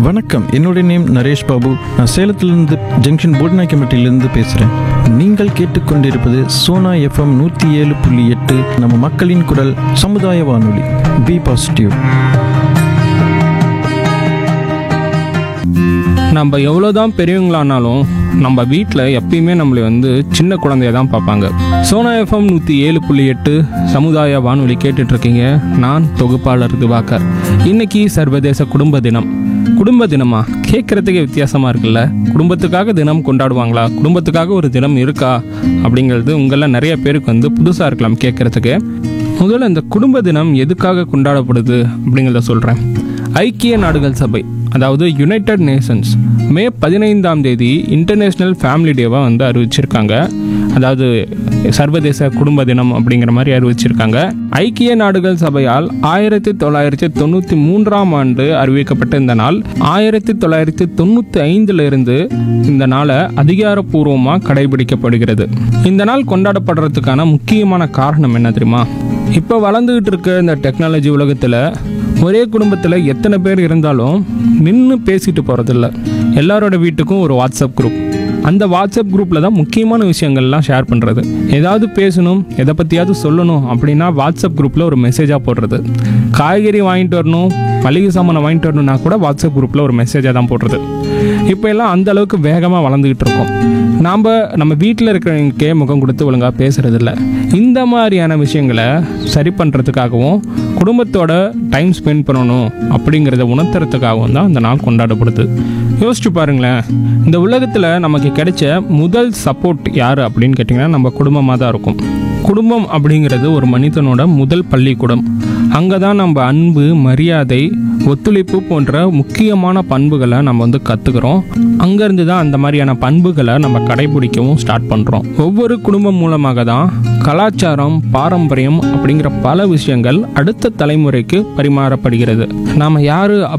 வணக்கம் என்னுடைய நேம் நரேஷ் பாபு நான் சேலத்திலிருந்து ஜங்ஷன் போட்னாக்கிமட்டிலிருந்து பேசுகிறேன் நீங்கள் கேட்டுக்கொண்டிருப்பது சோனா எஃப்எம் நூற்றி ஏழு புள்ளி எட்டு நம்ம மக்களின் குரல் சமுதாய வானொலி பி பாசிட்டிவ் நம்ம எவ்வளோதான் பெரியவங்களானாலும் நம்ம வீட்டில் எப்பயுமே நம்மளை வந்து சின்ன குழந்தைய தான் பார்ப்பாங்க சோனா எஃப்எம் நூற்றி ஏழு புள்ளி எட்டு சமுதாய வானொலி கேட்டுட்டு இருக்கீங்க நான் தொகுப்பாளர் திவாகர் இன்னைக்கு சர்வதேச குடும்ப தினம் குடும்ப தினமா கேட்குறதுக்கே வித்தியாசமாக இருக்குல்ல குடும்பத்துக்காக தினம் கொண்டாடுவாங்களா குடும்பத்துக்காக ஒரு தினம் இருக்கா அப்படிங்கிறது உங்களில் நிறைய பேருக்கு வந்து புதுசாக இருக்கலாம் கேட்குறதுக்கு முதல்ல இந்த குடும்ப தினம் எதுக்காக கொண்டாடப்படுது அப்படிங்கிறத சொல்கிறேன் ஐக்கிய நாடுகள் சபை அதாவது யுனைடெட் நேஷன்ஸ் மே பதினைந்தாம் தேதி இன்டர்நேஷ்னல் ஃபேமிலி டேவாக வந்து அறிவிச்சிருக்காங்க அதாவது சர்வதேச குடும்ப தினம் அப்படிங்கிற மாதிரி அறிவிச்சிருக்காங்க ஐக்கிய நாடுகள் சபையால் ஆயிரத்தி தொள்ளாயிரத்தி தொண்ணூற்றி மூன்றாம் ஆண்டு அறிவிக்கப்பட்ட இந்த நாள் ஆயிரத்தி தொள்ளாயிரத்தி தொண்ணூற்றி ஐந்துல இருந்து இந்த நாளை அதிகாரப்பூர்வமாக கடைபிடிக்கப்படுகிறது இந்த நாள் கொண்டாடப்படுறதுக்கான முக்கியமான காரணம் என்ன தெரியுமா இப்போ வளர்ந்துகிட்டு இருக்க இந்த டெக்னாலஜி உலகத்தில் ஒரே குடும்பத்தில் எத்தனை பேர் இருந்தாலும் நின்று பேசிட்டு போகிறதில்ல எல்லாரோட வீட்டுக்கும் ஒரு வாட்ஸ்அப் குரூப் அந்த வாட்ஸ்அப் குரூப்பில் தான் முக்கியமான விஷயங்கள்லாம் ஷேர் பண்ணுறது ஏதாவது பேசணும் எதை பற்றியாவது சொல்லணும் அப்படின்னா வாட்ஸ்அப் குரூப்பில் ஒரு மெசேஜாக போடுறது காய்கறி வாங்கிட்டு வரணும் மளிகை சாமானை வாங்கிட்டு வரணும்னா கூட வாட்ஸ்அப் குரூப்பில் ஒரு மெசேஜாக தான் போடுறது இப்போ எல்லாம் அந்த அளவுக்கு வேகமாக வளர்ந்துக்கிட்டு இருக்கோம் நாம் நம்ம வீட்டில் இருக்கிறவங்களுக்கே முகம் கொடுத்து ஒழுங்காக பேசுகிறதில்ல இந்த மாதிரியான விஷயங்களை சரி பண்ணுறதுக்காகவும் குடும்பத்தோட டைம் ஸ்பெண்ட் பண்ணணும் அப்படிங்கிறத உணர்த்துறதுக்காகவும் தான் இந்த நாள் கொண்டாடப்படுது யோசிச்சு பாருங்களேன் இந்த உலகத்தில் நமக்கு கிடைச்ச முதல் சப்போர்ட் யார் அப்படின்னு கேட்டிங்கன்னா நம்ம குடும்பமாக தான் இருக்கும் குடும்பம் அப்படிங்கிறது ஒரு மனிதனோட முதல் பள்ளிக்கூடம் அங்கே தான் நம்ம அன்பு மரியாதை ஒத்துழைப்பு போன்ற முக்கியமான பண்புகளை நம்ம வந்து கற்றுக்குறோம் அங்கேருந்து தான் அந்த மாதிரியான பண்புகளை நம்ம கடைபிடிக்கவும் ஸ்டார்ட் பண்ணுறோம் ஒவ்வொரு குடும்பம் மூலமாக தான் கலாச்சாரம் பாரம்பரியம் அப்படிங்கிற பல விஷயங்கள் அடுத்த தலைமுறைக்கு பரிமாறப்படுகிறது நாம் யார்